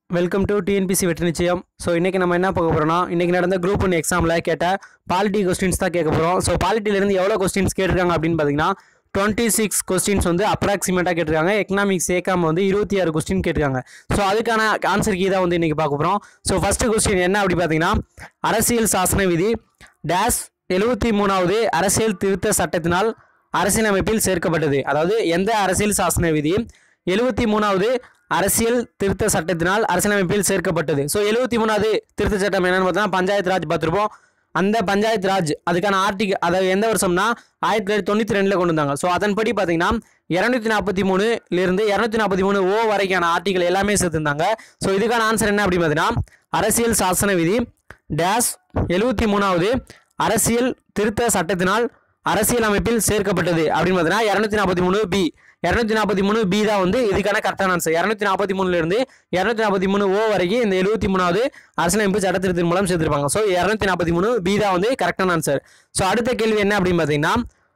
Welcome to TNPSC வெற்றி நிச்சயம் so இன்றைக்கி நம்ம என்ன பார்க்க போகிறோம்னா இன்றைக்கி நடந்த குரூப் ஒன் எக்ஸாமில் கேட்ட பாலிட்டி கொஸ்டின்ஸ் தான் கேட்க போகிறோம் ஸோ பாலிட்டிலேருந்து எவ்வளோ கொஸ்டின்ஸ் கேட்டிருக்காங்க அப்படின்னு பார்த்தீங்கன்னா டுவெண்ட்டி சிக்ஸ் கொஸ்டின்ஸ் வந்து அப்ராக்சிமேட்டாக கேட்டிருக்காங்க எக்கனாமிக்ஸ் சேர்க்காம வந்து இருபத்தி ஆறு கொஸ்டின் கேட்டிருக்காங்க ஸோ அதுக்கான ஆன்சர் கீ தான் வந்து இன்றைக்கி பார்க்க போகிறோம் ஸோ ஃபஸ்ட்டு கொஸ்டின் என்ன அப்படி பார்த்தீங்கன்னா அரசியல் சாசன விதி டேஷ் எழுபத்தி மூணாவது அரசியல் திருத்த சட்டத்தினால் அரசியலமைப்பில் சேர்க்கப்பட்டது அதாவது எந்த அரசியல் சாசன விதி எழுபத்தி மூணாவது அரசியல் திருத்த சட்டத்தினால் அரசியலமைப்பில் சேர்க்கப்பட்டது ஸோ எழுபத்தி மூணாவது திருத்த சட்டம் என்னன்னு பார்த்தா பஞ்சாயத்து ராஜ் பார்த்துருப்போம் அந்த பஞ்சாயத்து ராஜ் அதுக்கான ஆர்டிகல் அதாவது எந்த வருஷம்னா ஆயிரத்தி தொள்ளாயிரத்தி தொண்ணூற்றி ரெண்டில் கொண்டு வந்தாங்க ஸோ அதன்படி பார்த்தீங்கன்னா இரநூத்தி நாற்பத்தி மூணுலேருந்து இரநூத்தி நாற்பத்தி மூணு ஓ வரைக்கான ஆர்டிகல் எல்லாமே சேர்த்துருந்தாங்க ஸோ இதுக்கான ஆன்சர் என்ன அப்படின்னு பார்த்தீங்கன்னா அரசியல் சாசன விதி டேஷ் எழுபத்தி மூணாவது அரசியல் திருத்த சட்டத்தினால் அரசியல் அமைப்பில் சேர்க்கப்பட்டது அப்படின்னு பார்த்தீங்கன்னா இரநூத்தி நாற்பத்தி மூணு பி இரநூத்தி நாற்பத்தி மூணு பி தான் வந்து இதுக்கான கரெக்டான ஆன்சர் இரநூத்தி நாற்பத்தி மூணுலேருந்து இரநூத்தி நாற்பத்தி மூணு ஓ வரைக்கும் இந்த எழுபத்தி மூணாவது அரசியலமைப்பு சட்ட திருத்தத்தின் மூலம் சேர்த்திருப்பாங்க ஸோ இரநூத்தி நாற்பத்தி மூணு பி தான் வந்து கரெக்டான ஆன்சர் ஸோ அடுத்த கேள்வி என்ன அப்படின்னு பார்த்தீங்கன்னா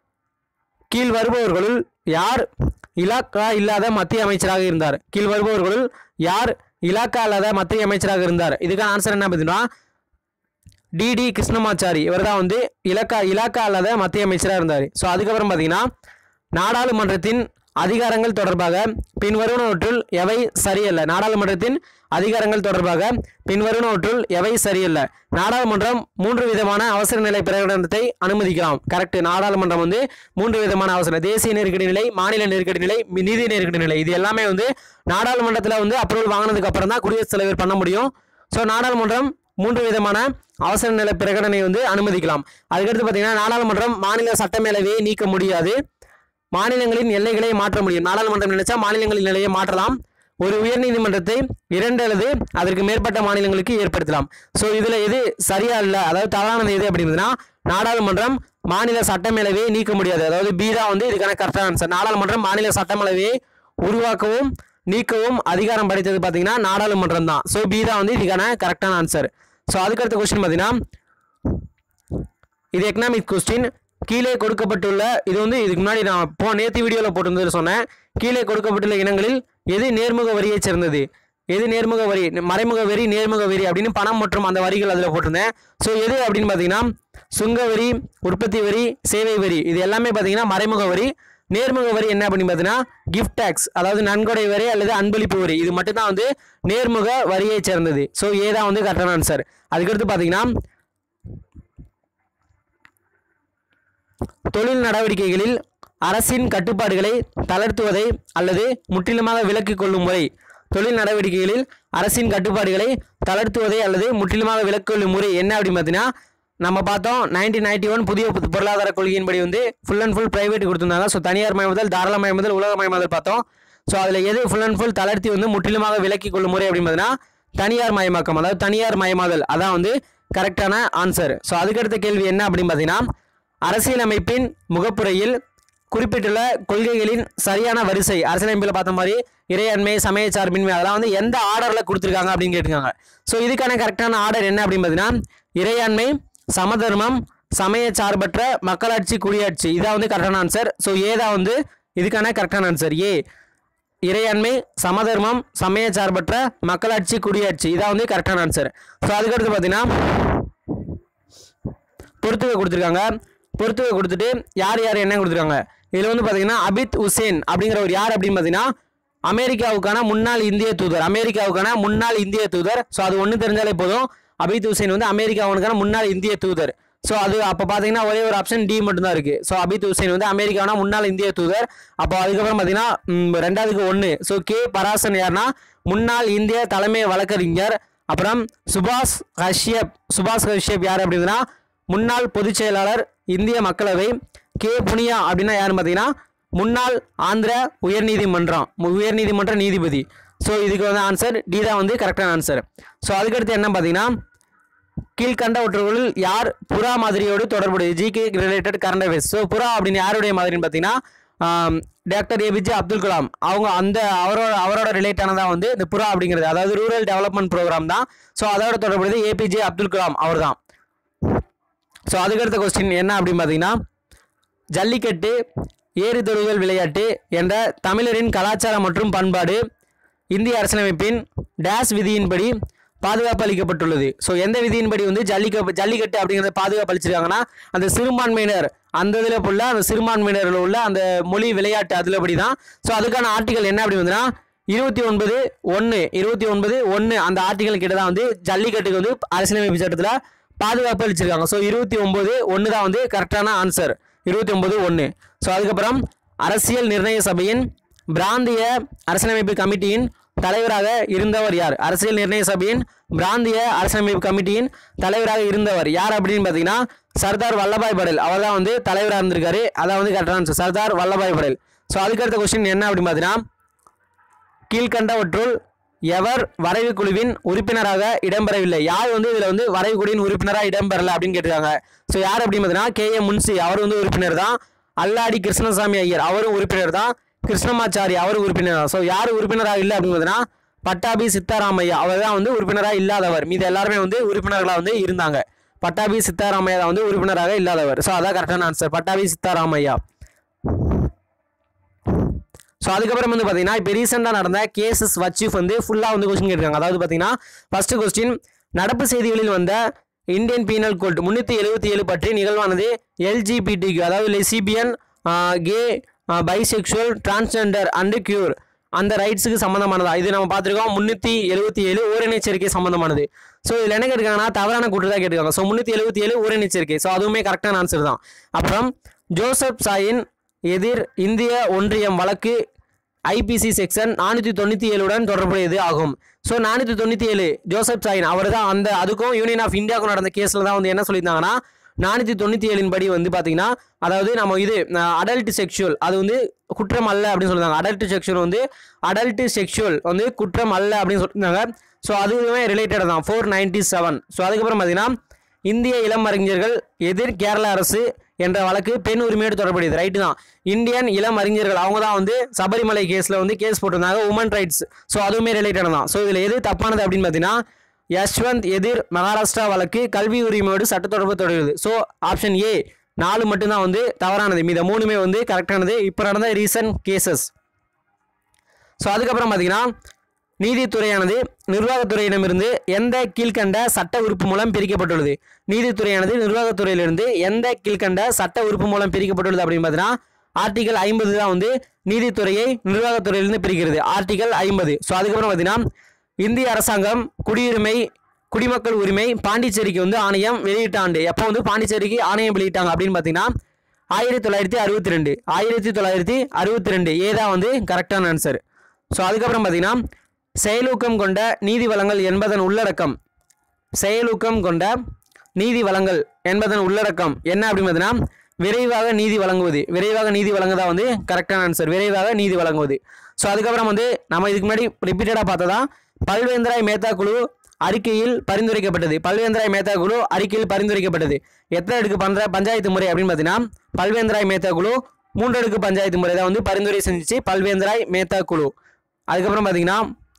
கீழ் வருபவர்களுள் யார் இலாக்கா இல்லாத மத்திய அமைச்சராக இருந்தார் கீழ் வருபவர்களுள் யார் இலாக்கா இல்லாத மத்திய அமைச்சராக இருந்தார் இதுக்கான ஆன்சர் என்ன பார்த்தீங்கன்னா டிடி கிருஷ்ணமாச்சாரி இவர் தான் வந்து இலக்கா இலாக்கா அல்லாத மத்திய அமைச்சராக இருந்தார் ஸோ அதுக்கப்புறம் பார்த்தீங்கன்னா நாடாளுமன்றத்தின் அதிகாரங்கள் தொடர்பாக பின்வருவனவற்றுள் எவை சரியல்ல நாடாளுமன்றத்தின் அதிகாரங்கள் தொடர்பாக பின்வருவனவற்றுள் எவை சரியல்ல நாடாளுமன்றம் மூன்று விதமான அவசர நிலை பிரகடனத்தை அனுமதிக்கலாம் கரெக்ட் நாடாளுமன்றம் வந்து மூன்று விதமான அவசர தேசிய நெருக்கடி நிலை மாநில நெருக்கடி நிலை மி- நிதி நெருக்கடி நிலை இது எல்லாமே வந்து நாடாளுமன்றத்தில் வந்து அப்ரூவல் வாங்கினதுக்கு அப்புறம் தான் குடியரசுத் தலைவர் பண்ண முடியும் ஸோ நாடாளுமன்றம் மூன்று விதமான அவசர நிலை பிரகடனை வந்து அனுமதிக்கலாம் அதுக்கடுத்து பார்த்தீங்கன்னா நாடாளுமன்றம் மாநில சட்டமேலவையை நீக்க முடியாது மாநிலங்களின் எல்லைகளை மாற்ற முடியும் நாடாளுமன்றம் நினைச்சா மாநிலங்களின் எல்லையை மாற்றலாம் ஒரு உயர்நீதிமன்றத்தை இரண்டு அல்லது அதற்கு மேற்பட்ட மாநிலங்களுக்கு ஏற்படுத்தலாம் ஸோ இதில் எது சரியா இல்லை அதாவது தவறானது எது அப்படின்றதுன்னா நாடாளுமன்றம் மாநில சட்டமேலவையை நீக்க முடியாது அதாவது பி தான் வந்து இதுக்கான கரெக்டான ஆன்சர் நாடாளுமன்றம் மாநில சட்டமேலவையை உருவாக்கவும் நீக்கவும் அதிகாரம் படைத்தது பார்த்தீங்கன்னா நாடாளுமன்றம் தான் ஸோ பி தான் வந்து இதுக்கான கரெக்டான ஆன்சர் ஸோ அதுக்கடுத்த கொஸ்டின் பார்த்தீங்கன்னா இது எக்கனாமிக் கொஸ்டின் கீழே கொடுக்கப்பட்டுள்ள இது வந்து இதுக்கு முன்னாடி நான் போ நேற்று வீடியோவில் போட்டிருந்தது சொன்னேன் கீழே கொடுக்கப்பட்டுள்ள இனங்களில் எது நேர்முக வரியைச் சேர்ந்தது எது நேர்முக வரி மறைமுக வரி நேர்முக வரி அப்படின்னு பணம் மற்றும் அந்த வரிகள் அதில் போட்டிருந்தேன் ஸோ எது அப்படின்னு பார்த்தீங்கன்னா சுங்க வரி உற்பத்தி வரி சேவை வரி இது எல்லாமே பார்த்தீங்கன்னா மறைமுக வரி நேர்முக வரி என்ன அப்படின்னு பார்த்தீங்கன்னா கிஃப்ட் டேக்ஸ் அதாவது நன்கொடை வரி அல்லது அன்பளிப்பு வரி இது மட்டும்தான் வந்து நேர்முக வரியைச் சேர்ந்தது ஸோ ஏதான் வந்து கரெக்டான ஆன்சர் அதுக்கடுத்து பார்த்தீங்கன்னா தொழில் நடவடிக்கைகளில் அரசின் கட்டுப்பாடுகளை தளர்த்துவதை அல்லது முற்றிலுமாக விலக்கிக் கொள்ளும் முறை தொழில் நடவடிக்கைகளில் அரசின் கட்டுப்பாடுகளை தளர்த்துவதை அல்லது முற்றிலுமாக விலக்கிக் கொள்ளும் முறை என்ன அப்படின்னு பார்த்தீங்கன்னா நம்ம பார்த்தோம் நைன்டீன் நைன்டி ஒன் புதிய பொ- பொருளாதார கொள்கையின்படி வந்து ஃபுல் அண்ட் ஃபுல் பிரைவேட் கொடுத்திருந்தாங்க ஸோ தனியார் மயமுதல் தாராளமயமுதல் உலகமயமுதல் பார்த்தோம் ஸோ அதில் எது ஃபுல் அண்ட் ஃபுல் தளர்த்தி வந்து முற்றிலுமாக விலக்கிக் கொள்ளும் முறை அப்படின்னு பார்த்தீங்கன்னா தனியார் மயமாக்கம் அதாவது தனியார் மயமாதல் அதான் வந்து கரெக்டான ஆன்சர் ஸோ அதுக்கடுத்த கேள்வி என்ன அப்படின்னு பார்த்தீங்கன்னா அரசியலமைப்பின் முகப்புரையில் குறிப்பிட்டுள்ள கொள்கைகளின் சரியான வரிசை அரசியலமைப்பில் பார்த்த மாதிரி இறையாண்மை சமய சார்பின்மை அதெல்லாம் வந்து எந்த ஆர்டரில் கொடுத்துருக்காங்க அப்படின்னு கேட்டிருக்காங்க ஸோ இதுக்கான கரெக்டான ஆர்டர் என்ன அப்படின்னு பார்த்தீங்கன்னா இறையாண்மை சமதர்மம் சமய சார்பற்ற மக்களாட்சி குடியாட்சி இதான் வந்து கரெக்டான ஆன்சர் ஸோ ஏதான் வந்து இதுக்கான கரெக்டான ஆன்சர் ஏ இறையாண்மை சமதர்மம் சமய சார்பற்ற மக்களாட்சி குடியாட்சி இதான் வந்து கரெக்டான ஆன்சர் ஸோ அதுக்கடுத்து பார்த்தீங்கன்னா பொறுத்துகை கொடுத்துருக்காங்க பொறுத்துகை கொடுத்துட்டு யார் யார் என்ன கொடுத்துருக்காங்க இதில் வந்து பார்த்தீங்கன்னா அபித் உசேன் அப்படிங்கிற ஒரு யார் அப்படின்னு பார்த்தீங்கன்னா அமெரிக்காவுக்கான முன்னாள் இந்திய தூதர் அமெரிக்காவுக்கான முன்னாள் இந்திய தூதர் ஸோ அது ஒன்று தெரிஞ்சாலே போதும் அபித் உசேன் வந்து அமெரிக்காவுக்கான முன்னாள் இந்திய தூதர் ஸோ அது அப்போ பார்த்தீங்கன்னா ஒரே ஒரு ஆப்ஷன் டி மட்டும்தான் இருக்குது ஸோ அபித் உசேன் வந்து அமெரிக்காவான முன்னாள் இந்திய தூதர் அப்போ அதுக்கப்புறம் பார்த்தீங்கன்னா ம், ரெண்டாவதுக்கு ஒன்று ஸோ கே பராசன் யாருன்னா முன்னாள் இந்திய தலைமை வழக்கறிஞர் அப்புறம் சுபாஷ் கஷ்யப் சுபாஷ் கஷ்யப் யார் அப்படின்னா முன்னாள் பொதுச் செயலாளர் இந்திய மக்களவை கே புனியா அப்படின்னா யாருன்னு பார்த்தீங்கன்னா முன்னாள் ஆந்திர உயர்நீதிமன்றம் மு- உயர்நீதிமன்ற நீதிபதி ஸோ இதுக்கு வந்து ஆன்சர் டி தான் வந்து கரெக்டான ஆன்சர் ஸோ அதுக்கடுத்து என்ன பார்த்தீங்கன்னா கீழ்கண்டவற்றுகளில் யார் புறா மாதிரியோடு தொடர்புடைய GK related current affairs so புறா அப்படின்னு யாருடைய மாதிரின்னு பார்த்தீங்கன்னா ஆம், டாக்டர் ஏபிஜே அப்துல் கலாம் அவங்க அந்த அவரோட அவரோட ரிலேட் ஆனதாக வந்து இந்த புறா அப்படிங்கிறது அதாவது ரூரல் டெவலப்மெண்ட் ப்ரோக்ராம் தான் ஸோ அதோட தொடர்புடையது ஏபிஜே அப்துல் கலாம் அவர் தான் ஸோ அதுக்கடுத்த கொஸ்டின் என்ன அப்படின்னு பார்த்தீங்கன்னா ஜல்லிக்கட்டு ஏறு தொழுதல் விளையாட்டு என்ற தமிழரின் கலாச்சாரம் மற்றும் பண்பாடு இந்திய அரசியலமைப்பின் டேஷ் விதியின்படி பாதுகாப்பு அளிக்கப்பட்டுள்ளது ஸோ எந்த விதியின்படி வந்து ஜல்லிக்க ஜல்லிக்கட்டு அப்படிங்கிறத பாதுகாப்பு அளிச்சிருக்காங்கன்னா அந்த சிறுபான்மையினர் அந்த இதில் உள்ள அந்த சிறுபான்மையினரில் உள்ள அந்த மொழி விளையாட்டு அதில் படி தான் ஸோ அதுக்கான ஆர்டிகல் என்ன அப்படி வந்துன்னா இருபத்தி ஒன்பது ஒன்று இருபத்தி ஒன்பது ஒன்று அந்த ஆர்டிகல் கிட்ட தான் வந்து ஜல்லிக்கட்டுக்கு வந்து அரசியலமைப்பு சட்டத்தில் பாதுகாப்பு அளிச்சிருக்காங்க ஸோ இருபத்தி ஒன்பது ஒன்று தான் வந்து கரெக்டான ஆன்சர் இருபத்தி ஒன்பது ஒன்று ஸோ அதுக்கப்புறம் அரசியல் நிர்ணய சபையின் பிராந்திய அரசியலமைப்பு கமிட்டியின் தலைவராக இருந்தவர் யார் அரசியல் நிர்ணய சபையின் பிராந்திய அரசியலமைப்பு கமிட்டியின் தலைவராக இருந்தவர் யார் அப்படின்னு பார்த்தீங்கன்னா சர்தார் வல்லபாய் படேல் அவர் தான் வந்து தலைவராக இருந்திருக்காரு அதான் வந்து கரெக்டான answer. சர்தார் வல்லபாய் படேல் ஸோ அதுக்கடுத்த கொஸ்டின் என்ன அப்படின்னு பார்த்தீங்கன்னா கீழ்கண்டவற்றுள் எவர் வரைவு குழுவின் உறுப்பினராக இடம்பெறவில்லை யார் வந்து இதில் வந்து வரைவு குழுவின் உறுப்பினராக இடம்பெறல அப்படின்னு கேட்டிருக்காங்க ஸோ யார் அப்படின்னு பார்த்தீங்கன்னா கே எம் முன்சி அவர் வந்து உறுப்பினர் தான் அல்லாடி கிருஷ்ணசாமி ஐயர் அவரும் உறுப்பினர் தான் கிருஷ்ணமாச்சாரி அவரும் உறுப்பினர் தான் ஸோ யார் உறுப்பினராக இல்லை அப்படின்னு பார்த்தீங்கன்னா பட்டாபி சித்தாராமையா அவர் தான் வந்து உறுப்பினராக இல்லாதவர் மீது எல்லாருமே வந்து உறுப்பினர்களாக வந்து இருந்தாங்க பட்டாபி சித்தாராமையா தான் வந்து உறுப்பினராக இல்லாதவர் ஸோ அதான் கரெக்டான ஆன்சர் பட்டாபி சித்தாராமையா ஸோ அதுக்கப்புறம் வந்து பார்த்தீங்கன்னா இப்போ ரீசெண்டாக நடந்த கேசஸ் வச்சீஃப் வந்து ஃபுல்லாக வந்து கொஸ்டின் கேட்டிருக்காங்க அதாவது பார்த்தீங்கன்னா ஃபர்ஸ்ட் கொஸ்டின் நடப்பு செய்திகளில் வந்த இந்தியன் பீனல் கோட் முந்நூற்றி எழுபத்தி ஏழு பற்றி நிகழ்வானது எல்ஜிபிடிக்கு அதாவது lesbian gay bisexual transgender and queer அந்த ரைட்ஸுக்கு சம்மந்தமானதா இது நம்ம பார்த்துருக்கோம் முந்நூற்றி எழுபத்தி ஏழு ஓரினச்சரிக்கை சம்மந்தமானது ஸோ இதில் என்ன கேட்டிருக்காங்கன்னா தவறான கூட்டு தான் கேட்டிருக்காங்க ஸோ முந்நூற்றி எழுபத்தி ஏழு ஓரினச்சரிக்கை ஸோ அதுவுமே கரெக்டான ஆன்சர் தான் அப்புறம் ஜோசப் சாயின் எதிர் இந்திய ஒன்றியம் வழக்கு ஐபிசி செக்ஷன் நானூற்றி தொண்ணூற்றி ஏழுடன் தொடர்புடையது ஆகும் ஸோ நானூற்றி தொண்ணூற்றி ஏழு ஜோசப் சாயின் அவர் தான் அந்த அதுக்கும் யூனியன் ஆஃப் இந்தியாவுக்கும் நடந்த கேஸில் தான் வந்து என்ன சொல்லியிருந்தாங்கன்னா நானூற்றி தொண்ணூற்றி ஏழின் படி வந்து பார்த்தீங்கன்னா அதாவது நம்ம இது அடல்ட் செக்ஷுவல் அது வந்து குற்றம் அல்ல அப்படின்னு சொல்லியிருந்தாங்க அடல்ட் செக்ஷுவல் வந்து அடல்ட் செக்ஷுவல் வந்து குற்றம் அல்ல அப்படின்னு சொல்லியிருந்தாங்க ஸோ அதுவுமே ரிலேட்டட் தான் ஃபோர் நைன்டி செவன் ஸோ அதுக்கப்புறம் பார்த்தீங்கன்னா இந்திய இளம் அறிஞர்கள் எதிர் கேரள அரசு என்ற வழக்கு பெண் உரிமையோடு தொடர்புடையது ரைட்டு தான் இந்தியன் இளம் அறிஞர்கள் அவங்க தான் வந்து சபரிமலை கேஸில் வந்து கேஸ் போட்டிருந்தாங்க உமன் ரைட்ஸ் ஸோ அதுவுமே ரிலேட்டட் தான் ஸோ இதில் எது தப்பானது அப்படின்னு பார்த்தீங்கன்னா யஷ்வந்த் எதிர் மகாராஷ்டிரா வழக்கு கல்வி உரிமையோடு சட்ட தொடர்பு தொடர்கிறது ஸோ ஆப்ஷன் ஏ நாலு மட்டும்தான் வந்து தவறானது மீத மூணுமே வந்து கரெக்டானது இப்போ நடந்த ரீசன்ட் கேசஸ் ஸோ அதுக்கப்புறம் பார்த்தீங்கன்னா நீதித்துறையானது நிர்வாகத்துறையிடமிருந்து எந்த கீழ்க்கண்ட சட்ட உறுப்பு மூலம் பிரிக்கப்பட்டுள்ளது நீதித்துறையானது நிர்வாகத்துறையிலிருந்து எந்த கீழ்க்கண்ட சட்ட உறுப்பு மூலம் பிரிக்கப்பட்டுள்ளது அப்படின்னு பார்த்தீங்கன்னா ஆர்டிகல் ஐம்பது தான் வந்து நீதித்துறையை நிர்வாகத்துறையிலிருந்து பிரிக்கிறது ஆர்டிகல் ஐம்பது ஸோ அதுக்கப்புறம் பார்த்தீங்கன்னா இந்திய அரசாங்கம் குடியுரிமை குடிமக்கள் உரிமை பாண்டிச்சேரிக்கு வந்து ஆணையம் வெளியிட்ட ஆண்டு எப்போ வந்து பாண்டிச்சேரிக்கு ஆணையம் வெளியிட்டாங்க அப்படின்னு பார்த்தீங்கன்னா ஆயிரத்தி தொள்ளாயிரத்தி அறுபத்தி ரெண்டு ஆயிரத்தி தொள்ளாயிரத்தி அறுபத்தி ரெண்டு ஏதான் வந்து கரெக்டான ஆன்சர் ஸோ அதுக்கப்புறம் பார்த்தீங்கன்னா செயலூக்கம் கொண்ட நீதி வளங்கள் என்பதன் உள்ளடக்கம் செயலூக்கம் கொண்ட நீதி வளங்கள் என்பதன் உள்ளடக்கம் என்ன அப்படின்னு பார்த்தீங்கன்னா விரைவாக நீதி வழங்குவது விரைவாக நீதி வழங்குதா வந்து கரெக்டான ஆன்சர் விரைவாக நீதி வழங்குவது ஸோ அதுக்கப்புறம் வந்து நம்ம இதுக்கு முன்னாடி ரிப்பீட்டடாக பார்த்ததா பல்வேந்திராய் மேத்தா குழு அறிக்கையில் பரிந்துரைக்கப்பட்டது பல்வேந்திராய் மேத்தா குழு அறிக்கையில் பரிந்துரைக்கப்பட்டது எத்தனை அடுக்கு பண்ற பஞ்சாயத்து முறை அப்படின்னு பார்த்தீங்கன்னா பல்வேந்திராய் மேத்தா குழு மூன்றடுக்கு பஞ்சாயத்து முறை தான் வந்து பரிந்துரை செஞ்சுச்சு பல்வேந்திராய் மேத்தா குழு அதுக்கப்புறம் பார்த்தீங்கன்னா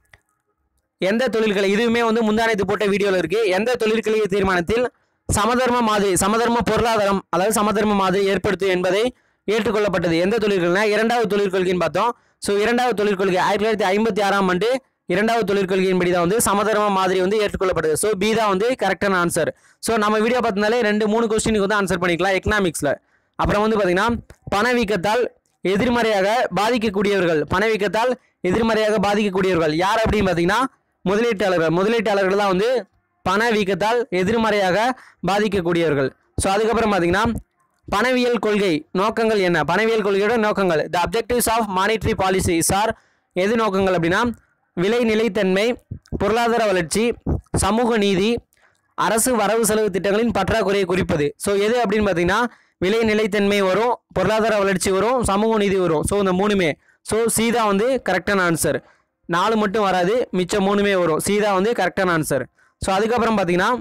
எந்த தொழில்களை இதுவுமே வந்து முந்தானத்து போட்ட வீடியோவில் இருக்குது எந்த தொழிற்கல்வி தீர்மானத்தில் சமதர்ம மாதிரி சமதர்ம பொருளாதாரம் அதாவது சமதர்ம மாதிரி ஏற்படுத்து என்பதை ஏற்றுக்கொள்ளப்பட்டது எந்த தொழிற்கொள்கைனா இரண்டாவது தொழிற்கொள்கைன்னு பார்த்தோம் ஸோ இரண்டாவது தொழிற்கொள்கை ஆயிரத்தி தொள்ளாயிரத்தி ஐம்பத்தி ஆறாம் ஆண்டு இரண்டாவது தொழிற்கொள்கையின்படி தான் வந்து சமதர்ம மாதிரி வந்து ஏற்றுக்கொள்ளப்பட்டது ஸோ பி தான் வந்து கரெக்டான ஆன்சர் ஸோ நம்ம வீடியோ பார்த்தினாலே ரெண்டு மூணு கொஸ்டினுக்கு வந்து ஆன்சர் பண்ணிக்கலாம் எக்கனாமிக்ஸில் அப்புறம் வந்து பார்த்தீங்கன்னா பணவீக்கத்தால் எதிர்மறையாக பாதிக்கக்கூடியவர்கள் பணவீக்கத்தால் எதிர்மறையாக பாதிக்கக்கூடியவர்கள் யார் அப்படின்னு பார்த்தீங்கன்னா முதலீட்டாளர்கள் முதலீட்டாளர்கள் தான் வந்து பணவீக்கத்தால் எதிர்மறையாக பாதிக்கக்கூடியவர்கள் ஸோ அதுக்கப்புறம் பார்த்தீங்கன்னா பணவியல் கொள்கை நோக்கங்கள் என்ன பணவியல் கொள்கையோட நோக்கங்கள் the objectives of monetary policy sir எது நோக்கங்கள் அப்படின்னா விலை நிலைத்தன்மை பொருளாதார வளர்ச்சி சமூக நீதி அரசு வரவு செலவு திட்டங்களின் பற்றாக்குறையை குறிப்பது ஸோ எது அப்படின்னு பார்த்தீங்கன்னா விலை நிலைத்தன்மை வரும் பொருளாதார வளர்ச்சி வரும் சமூக நீதி வரும் ஸோ இந்த மூணுமே ஸோ சீதா வந்து கரெக்டான ஆன்சர் நாலு மட்டும் வராது மிச்சம் மூணுமே வரும் சீதா வந்து கரெக்டான ஆன்சர் ஸோ அதுக்கப்புறம் பார்த்தீங்கன்னா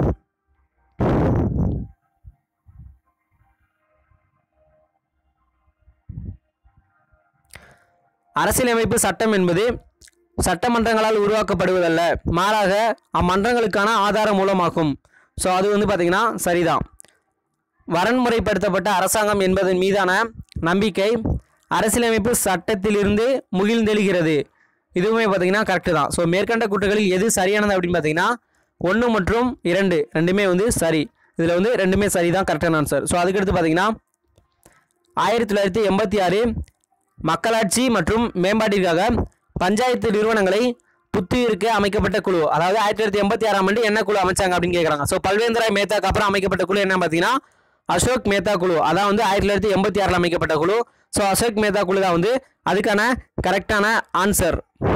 அரசியலமைப்பு சட்டம் என்பது சட்டமன்றங்களால் உருவாக்கப்படுவதல்ல மாறாக அம்மன்றங்களுக்கான ஆதார மூலமாகும் ஸோ அது வந்து பார்த்திங்கன்னா சரிதான் வரன்முறைப்படுத்தப்பட்ட அரசாங்கம் என்பதன் மீதான நம்பிக்கை அரசியலமைப்பு சட்டத்திலிருந்து முகிழ்ந்தெழுகிறது இதுவுமே பார்த்தீங்கன்னா கரெக்டு தான் ஸோ மேற்கண்ட கூற்றுகளில் எது சரியானது அப்படின்னு பார்த்தீங்கன்னா ஒன்று மற்றும் இரண்டு ரெண்டுமே வந்து சரி இதில் வந்து ரெண்டுமே சரி தான் கரெக்டான ஆன்சர் ஸோ அதுக்கடுத்து பார்த்தீங்கன்னா ஆயிரத்தி தொள்ளாயிரத்தி எண்பத்தி ஆறு மக்களாட்சி மற்றும் மேம்பாட்டிற்காக பஞ்சாயத்து நிறுவனங்களை புத்துயிருக்கு அமைக்கப்பட்ட குழு அதாவது ஆயிரத்தி தொள்ளாயிரத்தி எண்பத்தி ஆறாம் ஆண்டு என்ன குழு அமைச்சாங்க அப்படின்னு கேட்குறாங்க ஸோ பல்வேந்திராய் மேத்தாக்கு அப்புறம் அமைக்கப்பட்ட குழு என்ன பார்த்தீங்கன்னா அசோக் மேத்தா குழு அதான் வந்து ஆயிரத்தி தொள்ளாயிரத்தி எண்பத்தி ஆறில் அமைக்கப்பட்ட குழு ஸோ அசோக் மேத்தா குழு தான் வந்து அதுக்கான கரெக்டான ஆன்சர்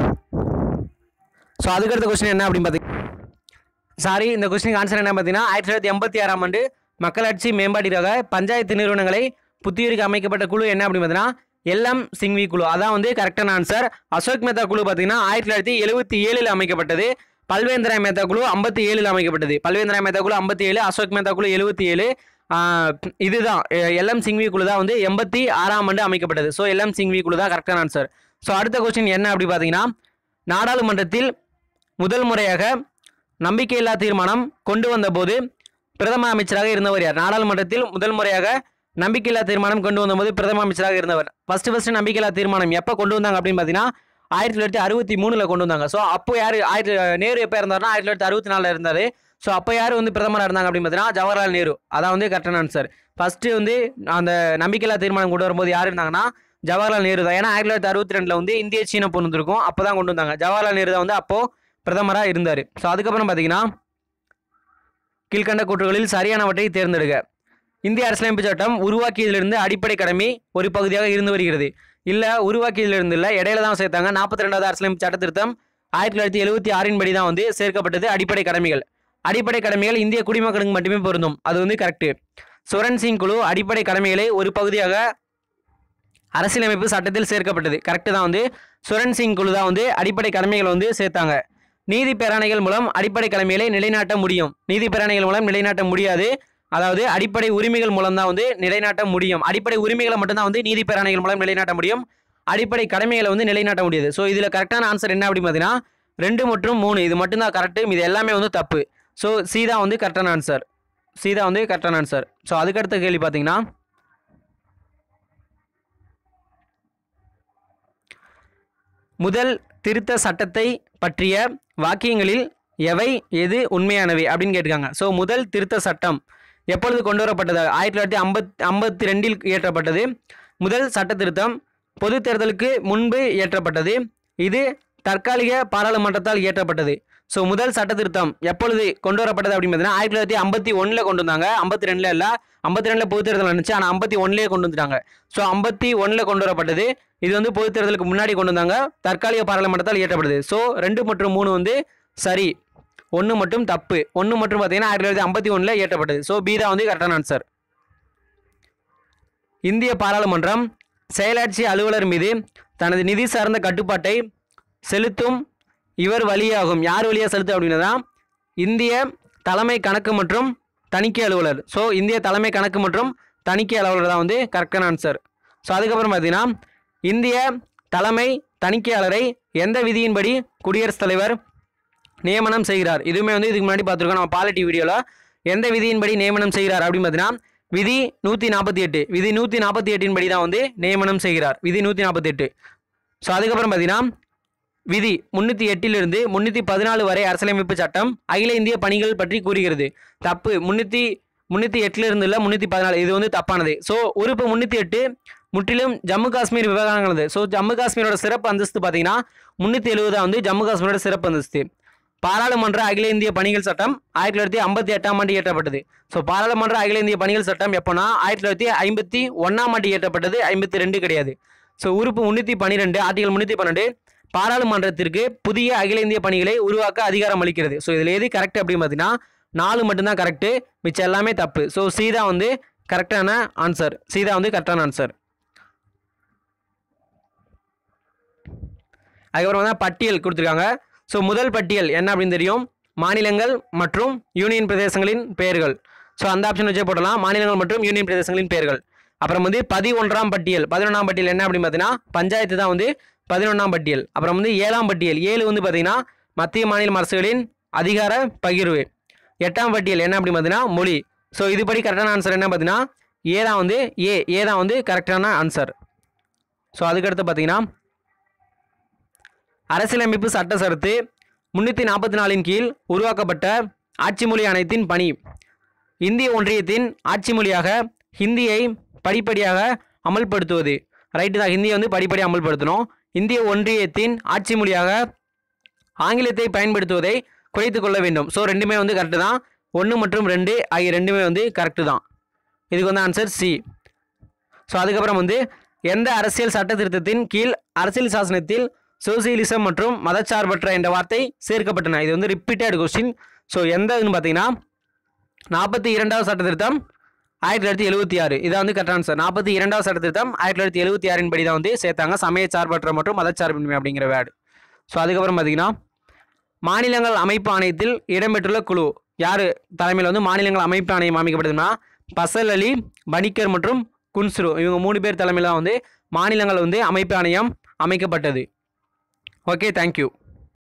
ஸோ அதுக்கடுத்த கொஸ்டின் என்ன அப்படின்னு பார்த்தீங்கன்னா சாரி இந்த கொஸ்டினுக்கு ஆன்சர் என்ன பார்த்தீங்கன்னா ஆயிரத்தி தொள்ளாயிரத்தி எண்பத்தி ஆறாம் ஆண்டு மக்களாட்சி மேம்பாட்டிற்காக பஞ்சாயத்து நிறுவனங்களை புத்துயிருக்கு அமைக்கப்பட்ட குழு என்ன அப்படின்னு பார்த்தீங்கன்னா எல்எம் சிங்வி குழு அதான் வந்து கரெக்டான ஆன்சர் அசோக் மேத்தா குழு பார்த்தீங்கன்னா ஆயிரத்தி தொள்ளாயிரத்தி எழுபத்தி ஏழில் அமைக்கப்பட்டது பல்வேந்திராய் மேத்தா குழு ஐம்பத்தி ஏழில் அமைக்கப்பட்டது பல்வேந்திராய் மேத்தா குழு ஐம்பத்தி ஏழு அசோக் மேத்தா குழு எழுபத்தி ஏழு இதுதான் எல்எம் சிங்வி குழு தான் வந்து எண்பத்தி ஆறாம் ஆண்டு அமைக்கப்பட்டது ஸோ எல்எம் சிங்வி குழு தான் கரெக்டான ஆன்சர் ஸோ அடுத்த கொஸ்டின் என்ன அப்படி பார்த்தீங்கன்னா நாடாளுமன்றத்தில் முதல் முறையாக நம்பிக்கையில்லா தீர்மானம் கொண்டு வந்தபோது பிரதம அமைச்சராக இருந்தவர் யார் நாடாளுமன்றத்தில் முதல் முறையாக நம்பிக்கையில்லா தீர்மானம் கொண்டு வந்தபோது பிரதம அமைச்சராக இருந்தவர் ஃபர்ஸ்ட் ஃபர்ஸ்ட் நம்பிக்கையில்லா தீர்மானம் எப்போ கொண்டு வந்தாங்க அப்படின்னு பார்த்தீங்கன்னா ஆயிரத்தி தொள்ளாயிரத்தி அறுபத்தி மூணில் கொண்டு வந்தாங்க ஸோ அப்போ யார் ஆயிரத்தி நேரு எப்போ இருந்தாருன்னா ஆயிரத்தி தொள்ளாயிரத்தி அறுபத்தி நாலில் இருந்தார் ஸோ அப்போ யார் வந்து பிரதமராக இருந்தாங்க அப்படின்னு பார்த்தீங்கன்னா ஜவஹர்லால் நேரு அதான் வந்து கரெக்டான ஆன்சர் ஃபர்ஸ்ட் வந்து அந்த நம்பிக்கையில்லா தீர்மானம் கொண்டு வரும்போது யார் இருந்தாங்கன்னா ஜவஹர்லால் நேரு தான் ஏன்னா ஆயிரத்தி தொள்ளாயிரத்தி அறுபத்தி ரெண்டில் வந்து இந்திய சீன போர் வந்திருக்கும் அப்போ தான் கொண்டு வந்தாங்க ஜவஹர்லால் நேரு தான் வந்து அப்போது பிரதமராக இருந்தார் ஸோ அதுக்கப்புறம் பார்த்தீங்கன்னா கீழ்கண்ட கூற்றுகளில் சரியானவற்றை தேர்ந்தெடுக்க இந்திய அரசியலமைப்பு சட்டம் உருவாக்கியதிலிருந்து அடிப்படை கடமை ஒரு பகுதியாக இருந்து வருகிறது இல்லை உருவாக்கியதிலிருந்து இல்லை இடையில தான் சேர்த்தாங்க நாற்பத்தி ரெண்டாவது அரசியலமைப்பு சட்ட திருத்தம் ஆயிரத்தி தொள்ளாயிரத்தி எழுபத்தி ஆறின் படி தான் வந்து சேர்க்கப்பட்டது அடிப்படை கடமைகள் அடிப்படை கடமைகள் இந்திய குடிமக்களுக்கு மட்டுமே பொருந்தும் அது வந்து கரெக்டு சுரன் சிங் குழு அடிப்படை கடமைகளை ஒரு பகுதியாக அரசியலமைப்பு சட்டத்தில் சேர்க்கப்பட்டது கரெக்டு தான் வந்து சுரன் சிங் குழு தான் வந்து அடிப்படை கடமைகள் வந்து சேர்த்தாங்க நீதி பேராணைகள் மூலம் அடிப்படை கடமைகளை நிலைநாட்ட முடியும் நீதி பேராணைகள் மூலம் நிலைநாட்ட முடியாது அதாவது அடிப்படை உரிமைகள் மூலம் தான் வந்து நிலைநாட்ட முடியும் அடிப்படை உரிமைகளை மட்டும்தான் வந்து நீதி பேராணைகள் மூலம் நிலைநாட்ட முடியும் அடிப்படை கடமைகளை வந்து நிலைநாட்ட முடியாது ஸோ இதில் கரெக்டான ஆன்சர் என்ன அப்படின்னு பார்த்தீங்கன்னா ரெண்டு மற்றும் மூணு இது மட்டும்தான் கரெக்டு இது எல்லாமே வந்து தப்பு ஸோ சி தான் வந்து கரெக்டான ஆன்சர் சி தான் வந்து கரெக்டான ஆன்சர் ஸோ அதுக்கடுத்த கேள்வி பார்த்தீங்கன்னா முதல் திருத்த சட்டத்தை பற்றிய வாக்கியங்களில் எவை எது உண்மையானவை அப்படின்னு கேட்டிருக்காங்க ஸோ முதல் திருத்த சட்டம் எப்பொழுது கொண்டு வரப்பட்டது ஆயிரத்தி தொள்ளாயிரத்தி ஐம்பத் ஐம்பத்தி ரெண்டில் இயற்றப்பட்டது முதல் சட்ட திருத்தம் பொது தேர்தலுக்கு முன்பு இயற்றப்பட்டது இது தற்காலிக பாராளுமன்றத்தால் இயற்றப்பட்டது ஸோ முதல் சட்ட திருத்தம் எப்பொழுது கொண்டு வரப்பட்டது அப்படின்னு பார்த்தீங்கன்னா ஆயிரத்தி தொள்ளாயிரத்தி ஐம்பத்தி ஒன்றில் கொண்டு வந்தாங்க ஐம்பத்தி ரெண்டில் இல்லை ஐம்பத்தி ரெண்டில் பொது தேர்தல் நடந்துச்சு ஆனால் ஐம்பத்தி ஒன்றிலே கொண்டு வந்துட்டாங்க ஸோ ஐம்பத்தி ஒன்றில் கொண்டு வரப்பட்டது இது வந்து பொது தேர்தலுக்கு முன்னாடி கொண்டு வந்தாங்க தற்காலிக பாராளுமன்றத்தால் இயற்றப்படுது ஸோ ரெண்டு மற்றும் மூணு வந்து சரி ஒன்று மட்டும் தப்பு ஒன்று மட்டும் பார்த்தீங்கன்னா ஆயிரத்தி தொள்ளாயிரத்தி ஐம்பத்தி ஒன்றில் இயற்றப்பட்டது ஸோ பி தான் வந்து கரெக்டான ஆன்சர் இந்திய பாராளுமன்றம் செயலாட்சி அலுவலர் மீது தனது நிதி சார்ந்த கட்டுப்பாட்டை செலுத்தும் இவர் வழியாகும் யார் வழியாக செலுத்து அப்படின்னா இந்திய தலைமை கணக்கு மற்றும் தணிக்கை அலுவலர் ஸோ இந்திய தலைமை கணக்கு மற்றும் தணிக்கை அலுவலர் தான் வந்து கரெக்டான ஆன்சர் ஸோ அதுக்கப்புறம் பார்த்தீங்கன்னா இந்திய தலைமை தணிக்கையாளரை எந்த விதியின்படி குடியரசுத் தலைவர் நியமனம் செய்கிறார் இதுவுமே வந்து இதுக்கு முன்னாடி பார்த்துருக்கோம் நம்ம பாலிட்டி வீடியோவில் எந்த விதியின்படி நியமனம் செய்கிறார் அப்படின்னு பார்த்தீங்கன்னா விதி நூற்றி நாற்பத்தி எட்டு விதி நூற்றி நாற்பத்தி எட்டின் படி தான் வந்து நியமனம் செய்கிறார் விதி நூற்றி நாற்பத்தி எட்டு ஸோ அதுக்கப்புறம் பார்த்தீங்கன்னா விதி முன்னூற்றி எட்டிலிருந்து முன்னூற்றி பதினாலு வரை அரசியலமைப்பு சட்டம் அகில இந்திய பணிகள் பற்றி கூறுகிறது தப்பு முன்னூற்றி முன்னூற்றி எட்டுலேருந்து இல்லை முன்னூற்றி பதினாலு இது வந்து தப்பானது ஸோ உறுப்பு முன்னூற்றி எட்டு முற்றிலும் ஜம்மு காஷ்மீர் விவகாரங்களது ஸோ ஜம்மு காஷ்மீரோட சிறப்பு அந்தஸ்து பார்த்தீங்கன்னா முன்னூற்றி எழுபதா வந்து ஜம்மு காஷ்மீரோட சிறப்பு அந்தஸ்து பாராளுமன்ற அகில இந்திய பணிகள் சட்டம் ஆயிரத்தி தொள்ளாயிரத்தி ஐம்பத்தி எட்டாம் ஆண்டு இயற்றப்பட்டது ஸோ பாராளுமன்ற அகில இந்திய பணிகள் சட்டம் எப்போனா ஆயிரத்தி தொள்ளாயிரத்தி ஐம்பத்தி ஒன்றாம் ஆண்டு இயற்றப்பட்டது ஐம்பத்தி ரெண்டு கிடையாது ஸோ உறுப்பு முன்னூற்றி பன்னிரெண்டு ஆர்டிகல் முன்னூற்றி பன்னெண்டு பாராளுமன்றத்திற்கு புதிய அகில இந்திய பணிகளை உருவாக்க அதிகாரம் அளிக்கிறது ஸோ இதில் எது கரெக்ட் அப்படின்னு பார்த்தீங்கன்னா நாலு மட்டும்தான் கரெக்டு மிச்சம் எல்லாமே தப்பு ஸோ சீதா வந்து கரெக்டான ஆன்சர் சீதா வந்து கரெக்டான ஆன்சர் அதுக்கப்புறம் வந்து பட்டியல் கொடுத்துருக்காங்க ஸோ முதல் பட்டியல் என்ன அப்படின்னு தெரியும் மாநிலங்கள் மற்றும் யூனியன் பிரதேசங்களின் பெயர்கள் ஸோ அந்த ஆப்ஷன் வச்சே போடலாம் மாநிலங்கள் மற்றும் யூனியன் பிரதேசங்களின் பெயர்கள் அப்புறம் வந்து பதினொன்றாம் பட்டியல் பதினொன்றாம் பட்டியல் என்ன அப்படின்னு பார்த்தீங்கன்னா பஞ்சாயத்து தான் வந்து பதினொன்றாம் பட்டியல் அப்புறம் வந்து ஏழாம் பட்டியல் ஏழு வந்து பார்த்தீங்கன்னா மத்திய மாநில அரசுகளின் அதிகார பகிர்வு எட்டாம் பட்டியல் என்ன அப்படின்னு பார்த்தீங்கன்னா மொழி ஸோ இதுபடி கரெக்டான ஆன்சர் என்ன பார்த்தீங்கன்னா ஏ தான் வந்து ஏ ஏ தான் வந்து கரெக்டான ஆன்சர் ஸோ அதுக்கடுத்து பார்த்தீங்கன்னா அரசியலமைப்பு சட்ட சரத்து முன்னூற்றி நாற்பத்தி நாலின் கீழ் உருவாக்கப்பட்ட ஆட்சி மொழி அனைத்தின் பணி இந்திய ஒன்றியத்தின் ஆட்சி மொழியாக ஹிந்தியை படிப்படியாக அமல்படுத்துவது ரைட்டு தான் ஹிந்தியை வந்து படிப்படியாக அமல்படுத்தணும் இந்திய ஒன்றியத்தின் ஆட்சி மொழியாக ஆங்கிலத்தை பயன்படுத்துவதை குறைத்து கொள்ள வேண்டும் ஸோ ரெண்டுமே வந்து கரெக்டு தான் ஒன்று மற்றும் ரெண்டு ஆகிய ரெண்டுமே வந்து கரெக்டு தான் இதுக்கு வந்து ஆன்சர் சி ஸோ அதுக்கப்புறம் வந்து எந்த அரசியல் சட்ட திருத்தத்தின் கீழ் அரசியல் சாசனத்தில் சோசியலிசம் மற்றும் மதச்சார்பற்ற என்ற வார்த்தை சேர்க்கப்பட்டன இது வந்து ரிப்பீட்டட் கொஸ்டின் ஸோ எந்த இதுன்னு பார்த்தீங்கன்னா நாற்பத்தி இரண்டாவது சட்ட திருத்தம் ஆயிரத்தி தொள்ளாயிரத்தி எழுபத்தி ஆறு இதான் வந்து கரெக்ட் ஆன்சர் நாற்பத்தி இரண்டாவது சட்ட திருத்தம் ஆயிரத்தி தொள்ளாயிரத்தி எழுபத்தி ஆறின் படி தான் வந்து சேர்த்தாங்க சமய சார்பற்ற மற்றும் மதச்சார்பின்மை அப்படிங்கிற வேர்டு ஸோ அதுக்கப்புறம் பார்த்தீங்கன்னா மாநிலங்கள் அமைப்பு ஆணையத்தில் இடம்பெற்றுள்ள குழு யார் தலைமையில் வந்து மாநிலங்கள் அமைப்பு ஆணையம் அமைக்கப்படுதுன்னா பசல் அலி பனிக்கர் மற்றும் குன்ஸ்ரு இவங்க மூணு பேர் தலைமையில் தான் வந்து மாநிலங்கள் வந்து அமைப்பு ஆணையம் அமைக்கப்பட்டது ஓகே தேங்க்யூ